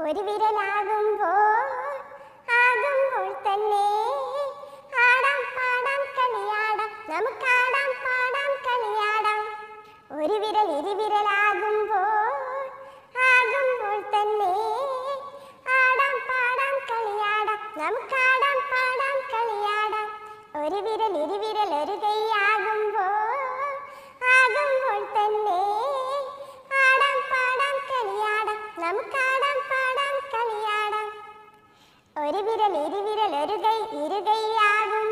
ഒരു വിരലാകുമ്പോൾ ആകുമ്പോൾ തന്നെ ആടാം പാടാം കളിയാടാം നമുക്കാടാം പാടാം കളിയാടാം ഒരു വിരൽ ഇരുവിരലാകുമ്പോൾ ആകുമ്പോൾ തന്നെ ആടാം പാടാം കളിയാടാം നമുക്കാടാം പാടാം കളിയാടാം ഒരു വിരൽ ഇരുവിരൽ ഒരു കൈയാകുമ്പോൾ ആകുമ്പോൾ തന്നെ ആടാം പാടാം കളിയാടാം നമുക്കാടാം പാടാം കളിയാടാം ഒരു വിരൽ ഇരുവിരൽ ഒരു കൈ ഇരുകൈയാകും